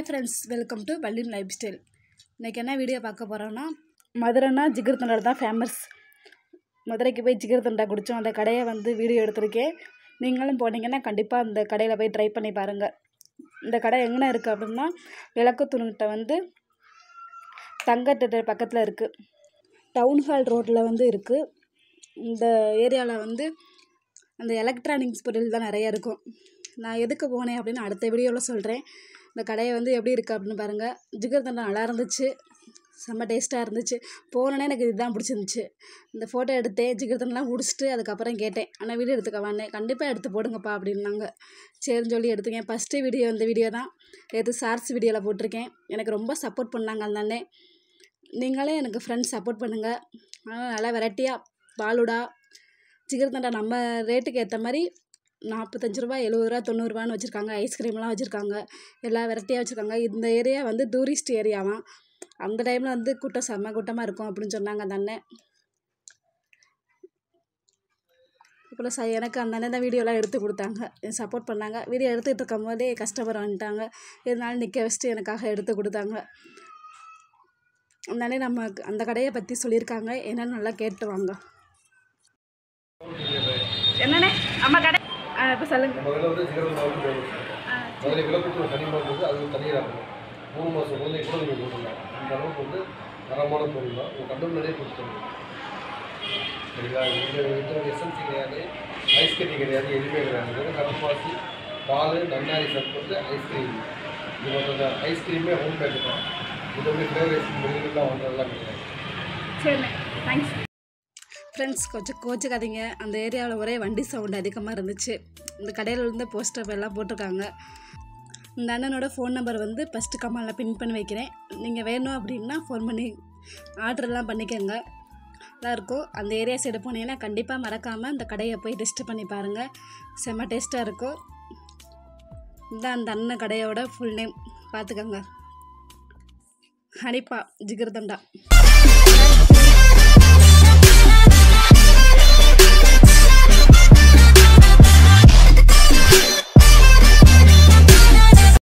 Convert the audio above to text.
friends welcome to வள்ளிம் lifestyle இன்றைக்கி என்ன வீடியோ பார்க்க போகிறோன்னா மதுரைனா ஜிகர் தண்டா தான் ஃபேமஸ் மதுரைக்கு போய் ஜிகர் தண்டா குடித்தோம் அந்த கடையை வந்து வீடியோ எடுத்திருக்கேன் நீங்களும் போனீங்கன்னா கண்டிப்பாக அந்த கடையில் போய் ட்ரை பண்ணி பாருங்கள் இந்த கடை எங்கே இருக்குது அப்படின்னா விளக்குத்துணுகிட்ட வந்து தங்க தேட்டர் பக்கத்தில் இருக்குது டவுன் ஹால் ரோட்டில் வந்து இருக்குது இந்த ஏரியாவில் வந்து அந்த எலக்ட்ரானிக்ஸ் பொருள் தான் நிறைய இருக்கும் நான் எதுக்கு போனேன் அப்படின்னு அடுத்த வீடியோவில் சொல்கிறேன் இந்த கடையை வந்து எப்படி இருக்குது அப்படின்னு பாருங்கள் ஜிகர் தண்டா நல்லா இருந்துச்சு செம்ம டேஸ்ட்டாக இருந்துச்சு போனோன்னே எனக்கு இதுதான் பிடிச்சிருந்துச்சு இந்த ஃபோட்டோ எடுத்தேன் ஜிகர் தண்டெலாம் குடிச்சிட்டு அதுக்கப்புறம் கேட்டேன் ஆனால் வீடியோ எடுத்துக்க வேணேன் கண்டிப்பாக எடுத்து போடுங்கப்பா அப்படின்னாங்க சரின்னு சொல்லி எடுத்துக்கேன் ஃபஸ்ட்டு வீடியோ இந்த வீடியோ தான் நேற்று ஷார்ட்ஸ் வீடியோவில் போட்டிருக்கேன் எனக்கு ரொம்ப சப்போர்ட் பண்ணாங்க அந்த அண்ணே நீங்களே எனக்கு ஃப்ரெண்ட்ஸ் சப்போர்ட் பண்ணுங்கள் ஆனால் நல்லா வெரைட்டியாக பாலுடா ஜிகர் தண்டா நம்ம ரேட்டுக்கு ஏற்ற மாதிரி நாற்பத்தஞ்சு ரூபா எழுபது ரூபா தொண்ணூறுரூவான்னு வச்சுருக்காங்க ஐஸ்கிரீம்லாம் வச்சுருக்காங்க எல்லா வெரைட்டியாக வச்சுருக்காங்க இந்த ஏரியா வந்து டூரிஸ்ட் ஏரியாவாம் அந்த டைமில் வந்து கூட்டம் செம்ம கூட்டமாக இருக்கும் அப்படின்னு சொன்னாங்க அந்த அண்ணன் அப்புறம் ச எனக்கு அந்த அண்ணன் தான் வீடியோலாம் எடுத்து கொடுத்தாங்க சப்போர்ட் பண்ணாங்க வீடியோ எடுத்துகிட்டு இருக்கும் போதே கஸ்டமர் வந்துட்டாங்க இருந்தாலும் நிற்க வச்சுட்டு எனக்காக எடுத்து கொடுத்தாங்க அந்த அண்ணன் நம்ம அந்த கடையை பற்றி சொல்லியிருக்காங்க என்னன்னு நல்லா கேட்டு வாங்க என்னண்ணே நம்ம கடை இப்போ சொல்லுங்கள் முதல்ல வந்து ஜிகர்தண்டா வந்து ஃபேமஸ் முதல்ல விளக்குத்தூர் தனிமாக வந்து அது ஒரு தனியாக இருக்கும் மூணு மாதம் முதல்ல கூட நீங்கள் போட்டுருலாம் அந்த அளவுக்கு வந்து தரமான பொருள் தான் உங்கள் கண்டு முன்னாடியே கொடுத்துருங்க சரிங்களா இந்த இதில் எஸ்என்சி கிடையாது ஐஸ் கட்டி கிடையாது எதுவுமே கிடையாது வெறும் கடப்பாசி பால் நன்னாரி சர்பத்து ஐஸ்கிரீம் இது மட்டும் தான் ஐஸ்கிரீமே ஹோம் மேக்கு தான் இது வந்து ஃப்ளேவர் ஐஸ்கிரீம் வெளியிலாம் வாங்குறதெல்லாம் கிடையாது சரிண்ணே தேங்க்ஸ் ஃப்ரெண்ட்ஸ் கொஞ்சம் கோச்சுக்காதீங்க அந்த ஏரியாவில் ஒரே வண்டி சவுண்ட் அதிகமாக இருந்துச்சு இந்த கடையில் இருந்த போஸ்டர் எல்லாம் போட்டிருக்காங்க இந்த அண்ணனோட ஃபோன் நம்பர் வந்து ஃபஸ்ட்டு கமெண்டில் பின் பண்ணி வைக்கிறேன் நீங்கள் வேணும் அப்படின்னா ஃபோன் பண்ணி ஆர்டர்லாம் பண்ணிக்கோங்க நல்லா இருக்கும் அந்த ஏரியா சைடு போனீங்கன்னா கண்டிப்பாக மறக்காமல் அந்த கடையை போய் டெஸ்ட் பண்ணி பாருங்கள் செம்ம டேஸ்ட்டாக இருக்கும் இதுதான் அந்த அண்ணன் கடையோட ஃபுல் நேம் பார்த்துக்கோங்க ஹனிப்பா ஜிகர்தண்டா